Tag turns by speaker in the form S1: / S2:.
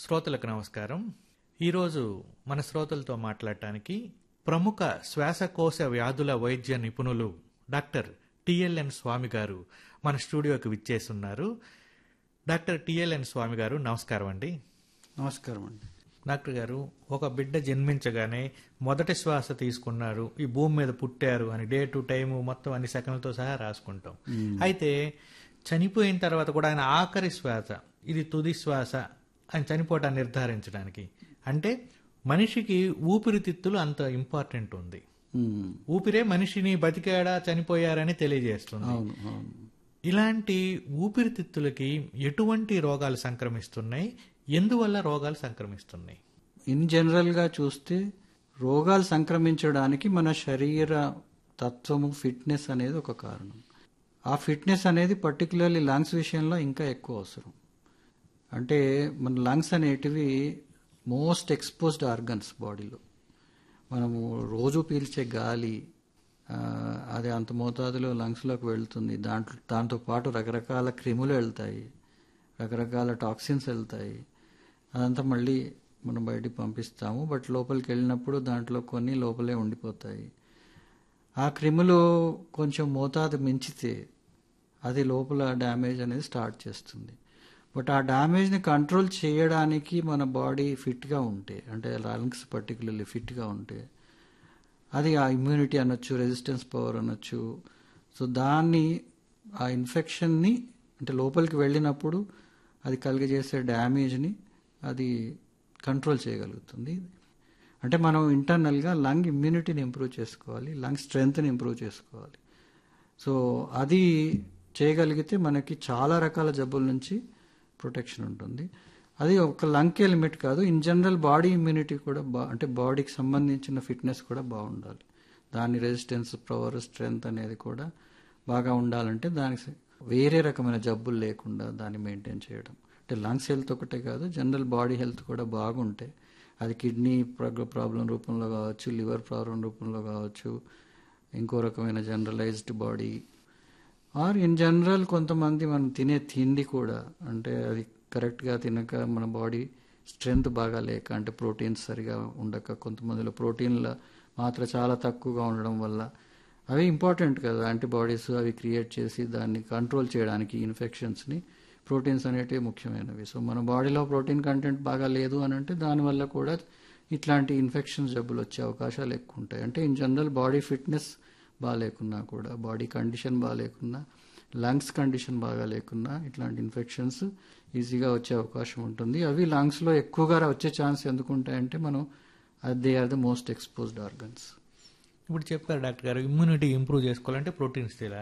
S1: శ్రోతలకు నమస్కారం ఈరోజు మన శ్రోతలతో మాట్లాడటానికి ప్రముఖ శ్వాసకోశ వ్యాధుల వైద్య నిపుణులు డాక్టర్ టిఎల్ఎన్ స్వామి గారు మన స్టూడియోకి విచ్చేస్తున్నారు డాక్టర్ టిఎల్ఎన్ స్వామి గారు నమస్కారం అండి
S2: నమస్కారం అండి
S1: డాక్టర్ గారు ఒక బిడ్డ జన్మించగానే మొదటి శ్వాస తీసుకున్నారు ఈ భూమి మీద పుట్టారు అని డే టు టైం మొత్తం అన్ని సెకండ్లతో సహా రాసుకుంటాం అయితే చనిపోయిన తర్వాత కూడా ఆయన ఆఖరి శ్వాస ఇది తుది శ్వాస అని చనిపోవటాన్ని నిర్ధారించడానికి అంటే మనిషికి ఊపిరితిత్తులు అంత ఇంపార్టెంట్ ఉంది
S2: ఉమ్,
S1: ఊపిరే మనిషిని బతికాడా చనిపోయారని తెలియజేస్తుంది
S2: అవును అవును
S1: ఇలాంటి ఊపిరితిత్తులకి ఎటువంటి రోగాలు సంక్రమిస్తున్నాయి ఎందువల్ల రోగాలు సంక్రమిస్తున్నాయి
S2: ఇన్ జనరల్గా చూస్తే రోగాలు సంక్రమించడానికి మన శరీర తత్వము ఫిట్నెస్ అనేది ఒక కారణం ఆ ఫిట్నెస్ అనేది పర్టికులర్లీ లంగ్స్ విషయంలో ఇంకా ఎక్కువ అవసరం అంటే మన లంగ్స్ అనేటివి మోస్ట్ ఎక్స్పోజ్డ్ ఆర్గన్స్ బాడీలో మనము రోజు పీల్చే గాలి ఆ, అది అంత మోతాదులో లంగ్స్లోకి వెళ్తుంది దాంట్లో దాంతో పాటు రకరకాల క్రిములు వెళ్తాయి రకరకాల టాక్సిన్స్ వెళ్తాయి అదంతా మళ్ళీ మనం బయటికి పంపిస్తాము బట్ లోపలికి వెళ్ళినప్పుడు దాంట్లో కొన్ని లోపలే ఉండిపోతాయి ఆ క్రిములు కొంచెం మోతాదు మించితే అది లోపల డ్యామేజ్ అనేది స్టార్ట్ చేస్తుంది బట్ ఆ డ్యామేజ్ని కంట్రోల్ చేయడానికి మన బాడీ ఫిట్గా ఉంటే అంటే లంగ్స్ పర్టికులర్లీ ఫిట్గా ఉంటే అది ఆ ఇమ్యూనిటీ అనొచ్చు రెసిస్టెన్స్ పవర్ అనొచ్చు సో దాన్ని ఆ ఇన్ఫెక్షన్ని అంటే లోపలికి వెళ్ళినప్పుడు అది కలిగజేసే డ్యామేజ్ని అది కంట్రోల్ చేయగలుగుతుంది అంటే మనం ఇంటర్నల్గా లంగ్ ఇమ్యూనిటీని ఇంప్రూవ్ చేసుకోవాలి లంగ్ స్ట్రెంగ్త్ని ఇంప్రూవ్ చేసుకోవాలి సో అది చేయగలిగితే మనకి చాలా రకాల జబ్బుల నుంచి ప్రొటెక్షన్ ఉంటుంది అది ఒక లంకే లిమిట్ కాదు ఇన్ జనరల్ బాడీ ఇమ్యూనిటీ కూడా బా అంటే బాడీకి సంబంధించిన ఫిట్నెస్ కూడా బాగుండాలి దాని రెసిస్టెన్స్ పవర్ స్ట్రెంగ్త్ అనేది కూడా బాగా ఉండాలంటే దానికి వేరే రకమైన జబ్బులు లేకుండా దాన్ని మెయింటైన్ చేయడం అంటే లంగ్స్ హెల్త్ ఒకటే కాదు జనరల్ బాడీ హెల్త్ కూడా బాగుంటే అది కిడ్నీ ప్రాబ్లం రూపంలో కావచ్చు లివర్ ప్రాబ్లం రూపంలో కావచ్చు ఇంకో రకమైన generalised body or in general కొంతమంది మనం తినే తిండి కూడా అంటే అది కరెక్ట్గా తినక మన బాడీ స్ట్రెంగ్త్ బాగా లేక అంటే ప్రోటీన్స్ సరిగా ఉండక కొంతమందిలో ప్రోటీన్ల మాత్ర చాలా తక్కువగా ఉండడం వల్ల అవి ఇంపార్టెంట్ కదా యాంటీబాడీస్ అవి క్రియేట్ చేసి దాన్ని కంట్రోల్ చేయడానికి ఇన్ఫెక్షన్స్ని ప్రోటీన్స్ అనేటివి ముఖ్యమైనవి సో మన బాడీలో ప్రోటీన్ కంటెంట్ బాగా లేదు అని అంటే దానివల్ల కూడా ఇట్లాంటి ఇన్ఫెక్షన్స్ జబ్బులు వచ్చే అవకాశాలు ఎక్కువ ఉంటాయి అంటే ఇన్ జనరల్ బాడీ ఫిట్నెస్ బాగాలేకున్నా కూడా బాడీ కండిషన్ బాగాలేకున్నా లంగ్స్ కండిషన్ బాగా లేకున్నా ఇట్లాంటి ఇన్ఫెక్షన్స్ ఈజీగా వచ్చే అవకాశం ఉంటుంది అవి లంగ్స్లో ఎక్కువగా వచ్చే ఛాన్స్ ఎందుకు ఉంటాయంటే మనం they are the most exposed organs
S1: ఇప్పుడు చెప్పారు డాక్టర్ గారు ఇమ్యూనిటీ ఇంప్రూవ్ చేసుకోవాలంటే ప్రోటీన్స్